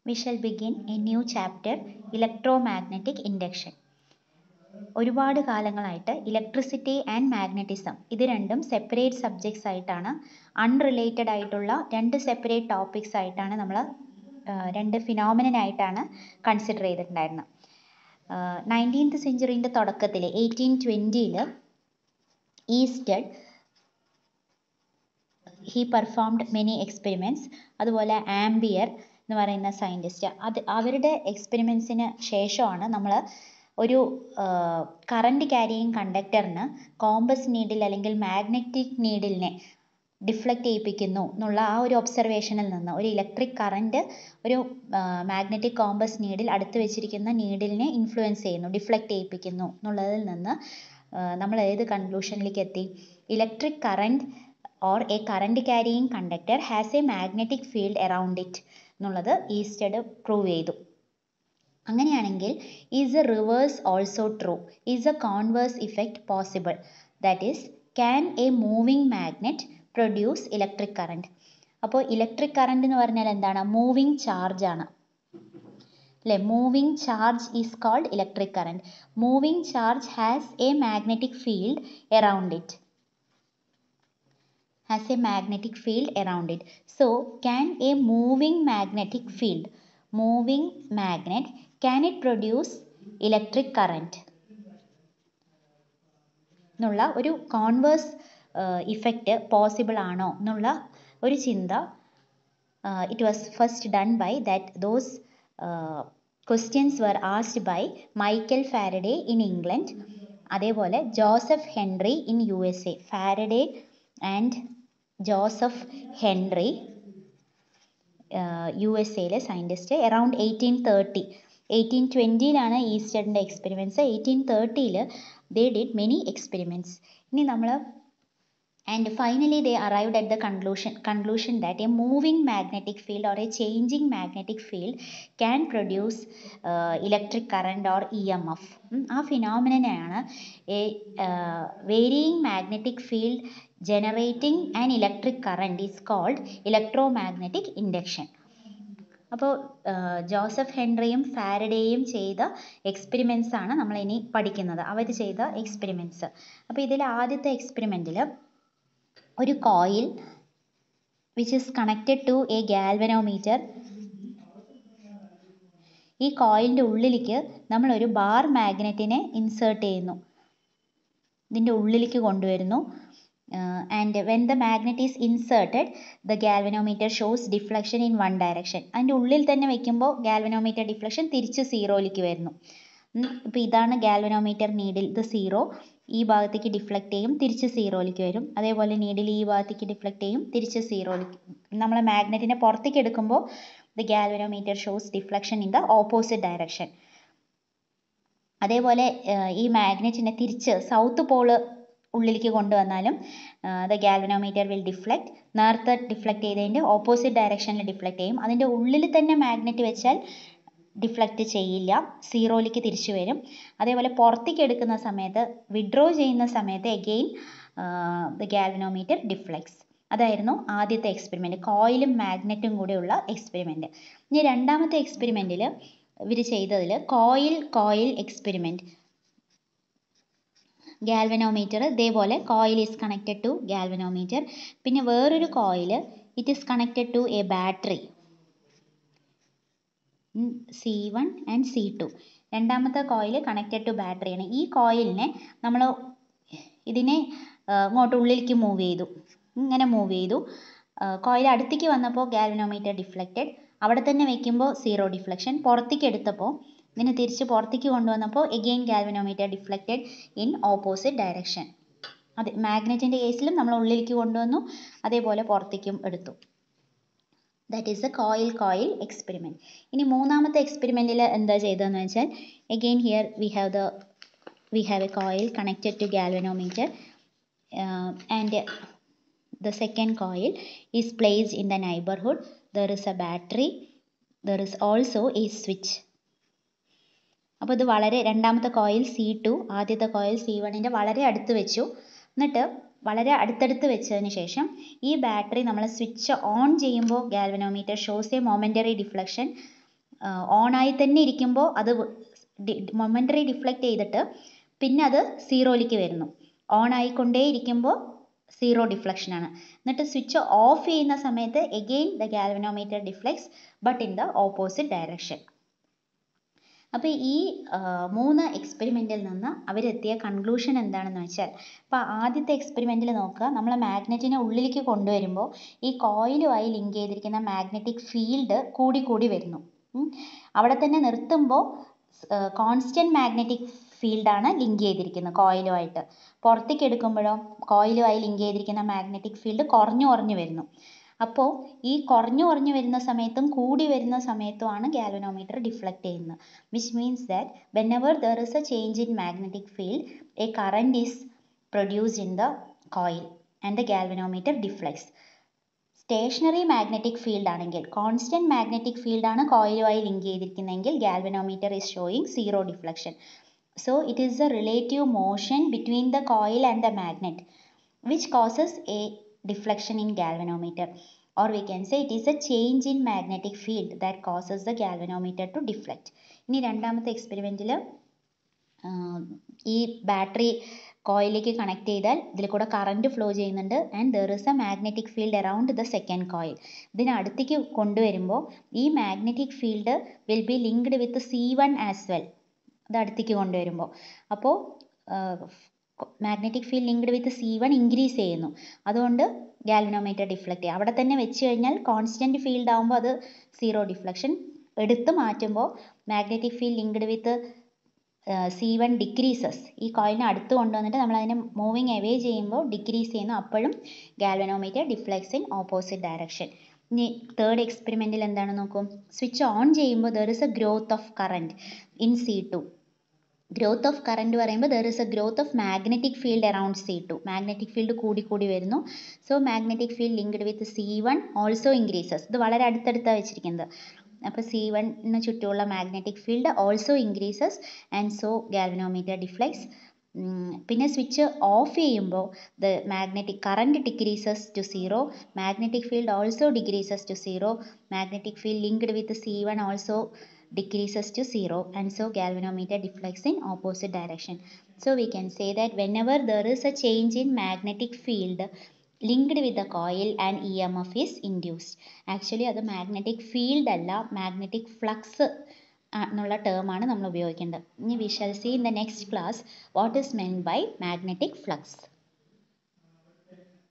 we shall begin a new chapter electromagnetic induction ഒരുപാട് കാലങ്ങളായിട്ട് electricity and magnetism ഇത് രണ്ടും സെപ്പറേറ്റ് സബ്ജക്ട്സ് ആയിട്ടാണ് അൺറിലേറ്റഡ് ആയിട്ടുള്ള രണ്ട് സെപ്പറേറ്റ് ടോപ്പിക്സ് ആയിട്ടാണ് നമ്മൾ രണ്ട് ഫിനോമിനൻ ആയിട്ടാണ് കൺസിഡർ ചെയ്തിട്ടുണ്ടായിരുന്നത് നയൻറ്റീൻത്ത് സെഞ്ചുറീൻ്റെ തുടക്കത്തിൽ എയ്റ്റീൻ ട്വൻറ്റിയിൽ Oersted he performed many experiments അതുപോലെ ആംബിയർ എന്ന് പറയുന്ന സയൻറ്റിസ്റ്റ് അത് അവരുടെ എക്സ്പെരിമെൻറ്റ്സിന് ശേഷമാണ് നമ്മൾ ഒരു കറണ്ട് ക്യാരിയിങ് കണ്ടക്ടറിന് കോമ്പസ് നീഡിൽ അല്ലെങ്കിൽ മാഗ്നറ്റിക് നീഡിലിനെ ഡിഫ്ലക്റ്റ് ചെയ്യിപ്പിക്കുന്നു എന്നുള്ള ആ ഒരു ഒബ്സർവേഷനിൽ നിന്ന് ഒരു ഇലക്ട്രിക് കറണ്ട് ഒരു മാഗ്നറ്റിക് കോമ്പസ് നീഡിൽ അടുത്ത് വെച്ചിരിക്കുന്ന നീഡിലിനെ ഇൻഫ്ലുവൻസ് ചെയ്യുന്നു ഡിഫ്ലക്റ്റ് ചെയ്യിപ്പിക്കുന്നു എന്നുള്ളതിൽ നിന്ന് നമ്മൾ ഏത് കൺക്ലൂഷനിലേക്ക് എത്തി electric current or a current carrying conductor has a magnetic field around it എന്നുള്ളത് ഈസ്റ്റഡ് പ്രൂവ് ചെയ്തു അങ്ങനെയാണെങ്കിൽ is a reverse also true is a converse effect possible that is can a moving magnet produce electric current അപ്പോൾ electric current എന്ന് പറഞ്ഞാൽ എന്താണ് moving charge ആണ് അല്ലേ moving charge is called electric current moving charge has a magnetic field around it has a magnetic field around it. So, can a moving magnetic field, moving magnet, can it produce electric current? എന്നുള്ള ഒരു converse effect possible ആണോ എന്നുള്ള ഒരു ചിന്ത it was first done by that those questions were asked by Michael Faraday in England അതേപോലെ Joseph Henry in U S A Faraday and Joseph Henry U S എയിലെ scientist around eighteen thirty eighteen ട്വൻറ്റിയിലാണ് ഈസ്റ്റഡിൻ്റെ experiments eighteen തേർട്ടിയിൽ they did many experiments ഇനി നമ്മൾ and finally they arrived at the conclusion conclusion that a moving magnetic field or a changing magnetic field can produce electric current or E M F ആ ഫിനോമിനയാണ് a varying magnetic field generating an electric current is called electromagnetic induction അപ്പോൾ Joseph ഹെൻറിയും ഫാരഡേയും ചെയ്ത experiments ആണ് നമ്മൾ ഇനി പഠിക്കുന്നത് അവർ ചെയ്ത എക്സ്പെരിമെൻറ്റ്സ് അപ്പോൾ ഇതിൽ ആദ്യത്തെ എക്സ്പെരിമെൻറ്റിൽ ഒരു coil which is connected to a galvanometer ഈ കോയിലിൻ്റെ ഉള്ളിലേക്ക് നമ്മളൊരു ബാർ മാഗ്നറ്റിനെ ഇൻസേർട്ട് ചെയ്യുന്നു ഇതിൻ്റെ ഉള്ളിലേക്ക് കൊണ്ടുവരുന്നു uh, and when the magnet is inserted the galvanometer shows deflection in one direction അതിൻ്റെ ഉള്ളിൽ തന്നെ വെക്കുമ്പോൾ galvanometer deflection തിരിച്ച് സീറോയിലേക്ക് വരുന്നു ഇപ്പോൾ ഇതാണ് galvanometer നീഡിൽ ഇത് സീറോ ഈ ഭാഗത്തേക്ക് ഡിഫ്ലക്റ്റ് ചെയ്യും തിരിച്ച് സീറോയിലേക്ക് വരും അതേപോലെ നീഡിൽ ഈ ഭാഗത്തേക്ക് ഡിഫ്ലക്റ്റ് ചെയ്യും തിരിച്ച് സീറോയിലേക്ക് നമ്മൾ മാഗ്നറ്റിനെ പുറത്തേക്ക് എടുക്കുമ്പോൾ the galvanometer shows deflection in the opposite direction അതേപോലെ ഈ മാഗ്നറ്റിനെ തിരിച്ച് സൗത്ത് പോള് ഉള്ളിലേക്ക് കൊണ്ടുവന്നാലും ദ ഗാൽവനോമീറ്റർ വിൽ ഡിഫ്ലക്റ്റ് നേരത്തെ ഡിഫ്ലക്റ്റ് ചെയ്തതിൻ്റെ ഓപ്പോസിറ്റ് ഡയറക്ഷനിൽ ഡിഫ്ലക്റ്റ് ചെയ്യും അതിൻ്റെ ഉള്ളിൽ തന്നെ മാഗ്നറ്റ് വെച്ചാൽ ഡിഫ്ലക്റ്റ് ചെയ്യില്ല സീറോയിലേക്ക് തിരിച്ചു വരും അതേപോലെ പുറത്തേക്ക് എടുക്കുന്ന സമയത്ത് വിഡ്രോ ചെയ്യുന്ന സമയത്ത് എഗെയിൻ ദ ഗാൽവനോമീറ്റർ ഡിഫ്ലക്ട്സ് അതായിരുന്നു ആദ്യത്തെ എക്സ്പെരിമെൻറ്റ് കോയിലും മാഗ്നറ്റും കൂടെയുള്ള എക്സ്പെരിമെൻറ്റ് ഇനി രണ്ടാമത്തെ എക്സ്പെരിമെൻറ്റിൽ ഇവർ ചെയ്തതിൽ കോയിൽ കോയിൽ എക്സ്പെരിമെൻറ്റ് ഗാൽവനോമീറ്റർ ഇതേപോലെ coil is connected to galvanometer പിന്നെ വേറൊരു coil it is connected to a battery C one and C two രണ്ടാമത്തെ കോയിൽ കണക്റ്റഡ് ടു ബാറ്ററിയാണ് ഈ കോയിലിനെ നമ്മൾ ഇതിനെ ഇങ്ങോട്ട് ഉള്ളിലേക്ക് മൂവ് ചെയ്തു ഇങ്ങനെ മൂവ് ചെയ്തു കോയിൽ അടുത്തേക്ക് വന്നപ്പോൾ ഗാൽവനോമീറ്റർ ഡിഫ്ലക്റ്റഡ് അവിടെ തന്നെ വെക്കുമ്പോൾ സീറോ ഡിഫ്ലക്ഷൻ പുറത്തേക്ക് എടുത്തപ്പോൾ ഇതിനെ തിരിച്ച് പുറത്തേക്ക് കൊണ്ടുവന്നപ്പോൾ again galvanometer deflected in opposite direction അതെ മാഗ്നറ്റിൻ്റെ കേസിലും നമ്മൾ ഉള്ളിലേക്ക് കൊണ്ടുവന്നു അതേപോലെ പുറത്തേക്കും എടുത്തു that is a coil coil experiment ഇനി മൂന്നാമത്തെ എക്സ്പെരിമെൻറ്റിൽ എന്താ ചെയ്തതെന്ന് വെച്ചാൽ again here we have the we have a coil connected to galvanometer and the second coil is placed in the neighborhood there is a battery there is also a switch അപ്പോൾ ഇത് വളരെ രണ്ടാമത്തെ കോയിൽ സി ടു ആദ്യത്തെ coil C വണ്ണിൻ്റെ വളരെ അടുത്ത് വെച്ചു എന്നിട്ട് വളരെ അടുത്തടുത്ത് വെച്ചതിന് ശേഷം ഈ ബാറ്ററി നമ്മൾ സ്വിച്ച് ഓൺ ചെയ്യുമ്പോൾ galvanometer shows a momentary deflection on ആയി തന്നെ ഇരിക്കുമ്പോൾ അത് മൊമെൻ്ററി ഡിഫ്ലക്റ്റ് ചെയ്തിട്ട് പിന്നെ അത് സീറോയിലേക്ക് വരുന്നു ഓൺ ആയിക്കൊണ്ടേ ഇരിക്കുമ്പോൾ സീറോ ഡിഫ്ലക്ഷൻ ആണ് എന്നിട്ട് സ്വിച്ച് ഓഫ് ചെയ്യുന്ന സമയത്ത് again the galvanometer deflects but in the opposite direction അപ്പോൾ ഈ ആ, മൂന്ന് എക്സ്പെരിമെൻറ്റിൽ നിന്ന് അവരെത്തിയ കൺക്ലൂഷൻ എന്താണെന്ന് വെച്ചാൽ അപ്പോൾ ആദ്യത്തെ എക്സ്പെരിമെൻറ്റിൽ നോക്കുക നമ്മൾ മാഗ്നറ്റിനെ ഉള്ളിലേക്ക് കൊണ്ടുവരുമ്പോൾ ഈ കോയിലുമായി ലിങ്ക് ചെയ്തിരിക്കുന്ന മാഗ്നറ്റിക് ഫീൽഡ് കൂടി കൂടി വരുന്നു ഉം. അവിടെ തന്നെ നിർത്തുമ്പോൾ കോൺസ്റ്റൻറ്റ് മാഗ്നറ്റിക് ഫീൽഡാണ് ലിങ്ക് ചെയ്തിരിക്കുന്നത് കോയിലുമായിട്ട് പുറത്തേക്ക് എടുക്കുമ്പോഴോ കോയിലുമായി ലിങ്ക് ചെയ്തിരിക്കുന്ന മാഗ്നറ്റിക് ഫീൽഡ് കുറഞ്ഞു കുറഞ്ഞു വരുന്നു അപ്പോൾ ഈ കുറഞ്ഞു കുറഞ്ഞു വരുന്ന സമയത്തും കൂടി വരുന്ന സമയത്തുമാണ് ഗാൽവനോമീറ്റർ ഡിഫ്ലക്റ്റ് ചെയ്യുന്നത് which means that whenever there is a change in magnetic field a current is produced in the coil and the galvanometer deflects stationary magnetic field ആണെങ്കിൽ കോൺസ്റ്റൻറ്റ് മാഗ്നറ്റിക് ഫീൽഡാണ് കോയിലുമായി ലിങ്ക് ചെയ്തിരിക്കുന്നതെങ്കിൽ galvanometer is showing zero deflection so it is a relative motion between the coil and the magnet which causes a deflection in galvanometer or we can say it is a change in magnetic field that causes the galvanometer to deflect ഇനി രണ്ടാമത്തെ എക്സ്പെരിമെൻറ്റിൽ ഈ battery കോയിലേക്ക് connect ചെയ്താൽ ഇതിൽ കൂടെ current flow ചെയ്യുന്നുണ്ട് and there is a magnetic field around the second coil ഇതിന് അടുത്തേക്ക് കൊണ്ടുവരുമ്പോൾ ഈ magnetic field will be linked with C one as well ഇത് അടുത്തേക്ക് കൊണ്ടുവരുമ്പോൾ അപ്പോൾ magnetic field linked with C one increase ചെയ്യുന്നു അതുകൊണ്ട് ഗാൽവനോമീറ്റർ ഡിഫ്ലക്റ്റ് ചെയ്യും അവിടെ തന്നെ വെച്ച് കഴിഞ്ഞാൽ കോൺസ്റ്റൻറ്റ് ഫീൽഡ് ആകുമ്പോൾ അത് സീറോ ഡിഫ്ലക്ഷൻ എടുത്ത് മാറ്റുമ്പോൾ magnetic field linked with C one decreases ഈ കോയിലിനെ അടുത്ത് കൊണ്ടുവന്നിട്ട് നമ്മൾ അതിനെ മൂവിങ് അവേ ചെയ്യുമ്പോൾ ഡിക്രീസ് ചെയ്യുന്നു അപ്പോഴും galvanometer deflects in opposite direction ഇനി തേർഡ് എക്സ്പെരിമെൻറ്റിൽ എന്താണ് നോക്കും സ്വിച്ച് ഓൺ ചെയ്യുമ്പോൾ there is a growth of current in C two growth of current പറയുമ്പോൾ there is a growth of magnetic field around C two magnetic field കൂടി കൂടി വരുന്നു so magnetic field linked with C one also increases ഇത് വളരെ അടുത്തടുത്താണ് വെച്ചിരിക്കുന്നത് അപ്പോൾ C വണ്ണിന് ചുറ്റുമുള്ള magnetic field also increases and so galvanometer deflects പിന്നെ സ്വിച്ച് ഓഫ് ചെയ്യുമ്പോൾ the magnetic current decreases to zero magnetic field also decreases to zero magnetic field linked with C one also decreases to zero and so galvanometer deflects in opposite direction. So we can say that whenever there is a change in magnetic field linked with the coil and EMF is induced. Actually അത് magnetic field അല്ല magnetic flux എന്നുള്ള ടേമാണ് നമ്മൾ ഉപയോഗിക്കേണ്ടത് ഇനി we shall see in the next class what is meant by magnetic flux